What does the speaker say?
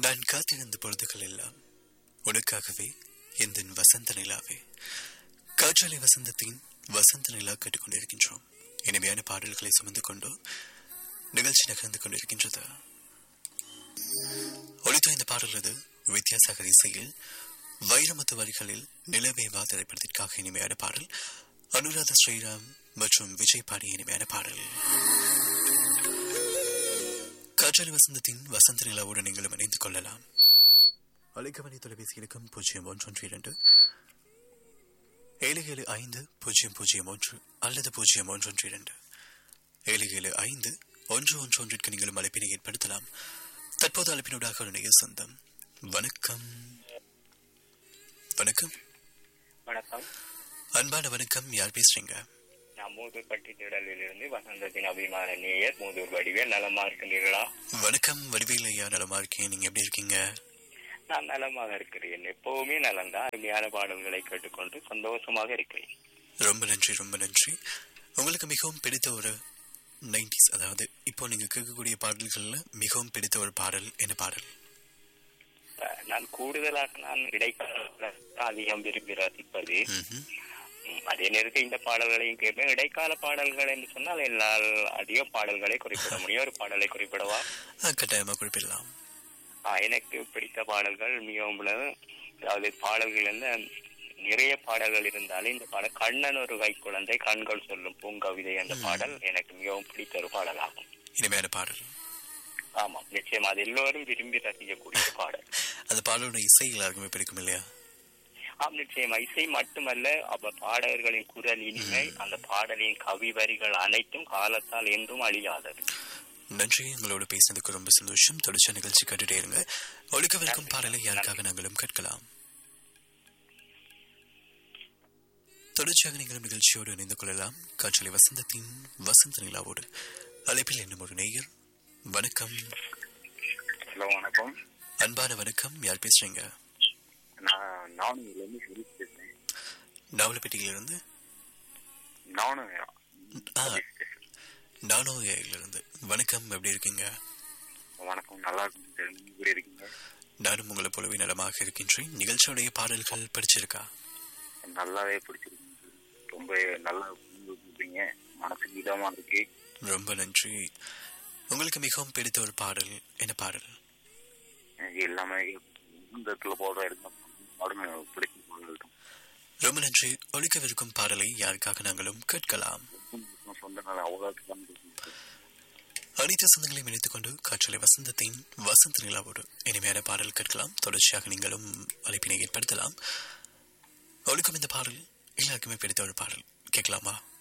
நான் காத்திருந்த பொழுதுகள் எல்லாம் உனக்காகவே எந்த வசந்த நிலாவே காற்றாலை வசந்தத்தின் வசந்த நிலா கேட்டுக்கொண்டிருக்கின்றோம் இனிமையான பாடல்களை சுமந்து கொண்டு நிகழ்ச்சி நகர்ந்து கொண்டிருக்கின்றது ஒளித்த இந்த பாடல் அது வித்யாசாகர் இசையில் வைரமுத்து வரிகளில் நிலவேவா திரைப்படத்திற்காக இனிமையான பாடல் அனுராதா ஸ்ரீராம் மற்றும் விஜய் பாடிய இனிமையான பாடல் காற்றாலை வசந்தத்தின் வசந்த நிலாவோடு நீங்களும் இணைந்து கொள்ளலாம் அலைக்கவனி தொலைபேசி இலக்கம் பூஜ்ஜியம் ஒன்று இரண்டு ஏழு ஏழு ஐந்து பூஜ்ஜியம் பூஜ்ஜியம் ஒன்று அல்லது பூஜ்ஜியம் ஒன்று ஒன்று இரண்டு ஏழு ஏழு ஐந்து ஒன்று ஒன்று ஒன்றிற்கு நீங்களும் அழைப்பினை ஏற்படுத்தலாம் தற்போது அழைப்பினூடாக ஒரு நேய சொந்தம் வணக்கம் வணக்கம் வணக்கம் அன்பான வணக்கம் யார் பேசுறீங்க நான் மூதூர்பட்டி திடலில் இருந்து வசந்தத்தின் அபிமான நேயர் மூதூர் வடிவேல் நலமா இருக்கின்றீர்களா வணக்கம் வடிவேல் ஐயா நலமா இருக்கேன் நீங்க எப்படி இருக்கீங்க நான் நலமாக இருக்கிறேன் எப்பவுமே நலம்தான் அருமையான பாடல்களை கேட்டுக்கொண்டு சந்தோஷமாக இருக்கிறேன் ரொம்ப நன்றி ரொம்ப நன்றி உங்களுக்கு மிகவும் பிடித்த ஒரு நைன்டிஸ் அதாவது இப்போ நீங்க கேட்கக்கூடிய பாடல்கள்ல மிகவும் பிடித்த ஒரு பாடல் என்ன பாடல் அஹ், நான் கூடுதலாக நான் இடைக்கால அதிகம் விரும்பி ரசிப்பது ம்ஹும். ம், அதே நேரத்தில் இந்த பாடல்களையும் கேட்பேன் இடைக்கால பாடல்கள் என்று சொன்னால் என்னால் அதிக பாடல்களை குறிப்பிட முடியும் ஒரு பாடலை குறிப்பிடவா ஆ, கட்டாயமா குறிப்பிடலாம் ஆஹ், எனக்கு பிடித்த பாடல்கள் மிகவும் உள்ளது அதாவது பாடல்கள் வந்து நிறைய பாடல்கள் இருந்தாலும் இந்த பாடல் கண்ணன் ஒரு கைக்குழந்தை கண்கள் சொல்லும் பூங்கவிதை என்ற பாடல் எனக்கு மிகவும் பிடித்த ஒரு பாடலாகும் இனிமையான பாடல் ஆமாம் நிச்சயம் அது எல்லோரும் விரும்பி ரசிக்கக்கூடிய ஒரு பாடல் அந்த பாடலோட இசை எல்லாருக்குமே பிடிக்கும் இல்லையா ஆம் நிச்சயமா இசை மட்டுமல்ல அப்ப பாடகர்களின் குரல் இனிமை அந்த பாடலின் கவி வரிகள் அனைத்தும் காலத்தால் என்றும் அழியாதது நன்றி உங்களோட பேசினதுக்கு ரொம்ப சந்தோஷம் தொடர்ச்சி நிகழ்ச்சி கேட்டுட்டே இருங்க ஒழுக்கவிருக்கும் பாடலை யாருக்காக நாங்களும் கேட்கலாம் தொடர்ச்சியாக நீங்களும் நிகழ்ச்சியோடு இணைந்து கொள்ளலாம் காற்றலை வசந்தத்தின் வசந்த நிலாவோடு அழைப்பில் என்னும் ஒரு நேயர் வணக்கம் ஹலோ வணக்கம் அன்பான வணக்கம் யார் பேசுறீங்க நான் நானும் இருந்து சொல்லி பேசுறேன் நாவலப்பேட்டையிலிருந்து நானும் ஆ, நானோயிலிருந்து வணக்கம் எப்படி இருக்கீங்க வணக்கம் நல்லா இருக்கு எப்படி இருக்கீங்க நானும் உங்களை போலவே நலமாக இருக்கின்றேன் நிகழ்ச்சியுடைய பாடல்கள் படிச்சிருக்கா நல்லாவே பிடிச்சிருக்கு ரொம்ப நல்லா கொடுப்பீங்க மனசுக்கு இதமா இருக்கு ரொம்ப நன்றி உங்களுக்கு மிகவும் பிடித்த ஒரு பாடல் என்ன பாடல் எனக்கு எல்லாமே இந்த இடத்துல போடுற இருந்த பாடுங்க பிடிக்கும் பாடல்கள் தான். ரொம்ப நன்றி ஒழிக்கவிருக்கும் பாடலை யாருக்காக நாங்களும் கேட்கலாம் ரொம்ப சொந்தங்கள் அவ்வளோ தான் இருக்கு. அனைத்து சொந்தங்களையும் இணைத்துக் கொண்டு காற்றலை வசந்தத்தின் வசந்த நிலாவோடு இனிமையான பாடல் கேட்கலாம் தொடர்ச்சியாக நீங்களும் அழைப்பினை ஏற்படுத்தலாம் ஒழுக்கம் இந்த பாடல் எல்லாருக்குமே பிடித்த ஒரு பாடல் கேட்கலாமா